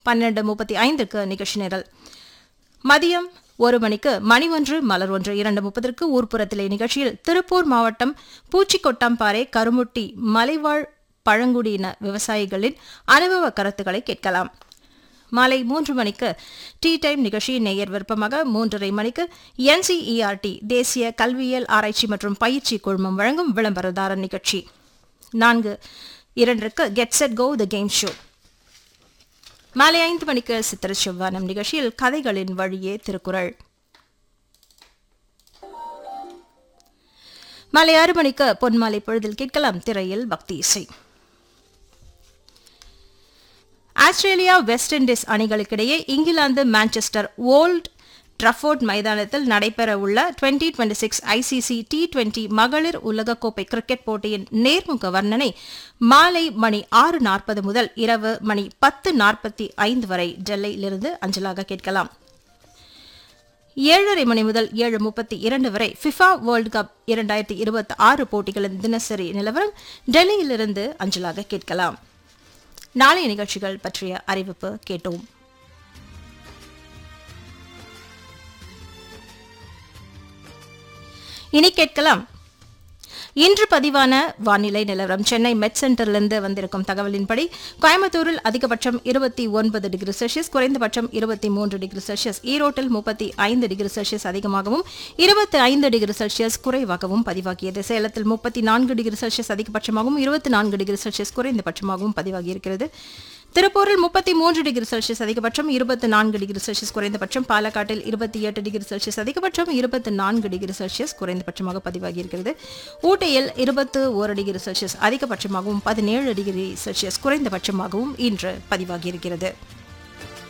பன்னெண்டு முப்பத்தி ஐந்துக்கு நிகழ்ச்சி நிரல் மதியம் ஒரு மணிக்கு மணி ஒன்று மலர் ஒன்று இரண்டு முப்பதற்கு ஊர்ப்புறத்திலே நிகழ்ச்சியில் திருப்பூர் மாவட்டம் பூச்சிக்கொட்டாம்பாறை கருமுட்டி மலைவாழ் பழங்குடியின விவசாயிகளின் அனுபவ கருத்துக்களை கேட்கலாம் மாலை மூன்று மணிக்கு டீ டைம் நிகழ்ச்சி நேயர் விருப்பமாக மூன்றரை மணிக்கு என்சிஇஆர்டி தேசிய கல்வியியல் ஆராய்ச்சி மற்றும் பயிற்சி குழுமம் வழங்கும் விளம்பரதார நிகழ்ச்சி நான்கு இரண்டிற்கு get set go the game show மாலை ஐந்து மணிக்கு சித்திர செவ்வானம் நிகழ்ச்சியில் கதைகளின் வழியே திருக்குறள் மாலை ஆறு மணிக்கு பொன்மாலை பொழுதில் கேட்கலாம் திரையில் பக்தி இசை ஆஸ்திரேலியா வெஸ்ட் இண்டீஸ் அணிகளுக்கிடையே இங்கிலாந்து மான்செஸ்டர் ஓல்ட் ட்ரஃபோர்ட் மைதானத்தில் நடைபெறவுள்ள twenty twenty six ICC T twenty மகளிர் உலகக்கோப்பை கிரிக்கெட் போட்டியின் நேர்முக வர்ணனை மாலை மணி ஆறு நாற்பது முதல் இரவு மணி பத்து நாற்பத்தி ஐந்து வரை டெல்லியிலிருந்து அஞ்சலாக கேட்கலாம் ஏழரை மணி முதல் ஏழு முப்பத்தி இரண்டு வரை ஃபிஃபா வேர்ல்டு கப் இரண்டாயிரத்தி இருபத்தி ஆறு போட்டிகளின் தினசரி நிலவரம் டெல்லியிலிருந்து அஞ்சலாக கேட்கலாம் நாளைய நிகழ்ச்சிகள் பற்றிய அறிவிப்பு கேட்டோம் இனி கேட்கலாம் இன்று பதிவான வானிலை நிலவரம் சென்னை மெட் சென்டரிலிருந்து வந்திருக்கும் தகவலின்படி கோயம்புத்தூரில் அதிகபட்சம் இருபத்தி ஒன்பது டிகிரி செல்சியஸ் குறைந்தபட்சம் இருபத்தி மூன்று டிகிரி செல்சியஸ் ஈரோட்டில் முப்பத்தி ஐந்து டிகிரி செல்சியஸ் அதிகமாகவும் இருபத்தி ஐந்து டிகிரி செல்சியஸ் குறைவாகவும் பதிவாகியது சேலத்தில் முப்பத்தி நான்கு டிகிரி செல்சியஸ் அதிகபட்சமாகவும் இருபத்தி நான்கு டிகிரி செல்சியஸ் குறைந்தபட்சமாகவும் பதிவாகியிருக்கிறது திருப்பூரில் முப்பத்தி மூன்று டிகிரி செல்சியஸ் அதிகபட்சம் இருபத்தி நான்கு டிகிரி செல்சியஸ் குறைந்தபட்சம் பாலக்காட்டில் இருபத்தி எட்டு டிகிரி செல்சியஸ் அதிகபட்சம் இருபத்தி நான்கு டிகிரி செல்சியஸ் குறைந்தபட்சமாக பதிவாகியிருக்கிறது ஊட்டியில் இருபத்து ஒரு டிகிரி செல்சியஸ் அதிகபட்சமாகவும் பதினேழு டிகிரி செல்சியஸ் குறைந்தபட்சமாகவும் இன்று பதிவாகியிருக்கிறது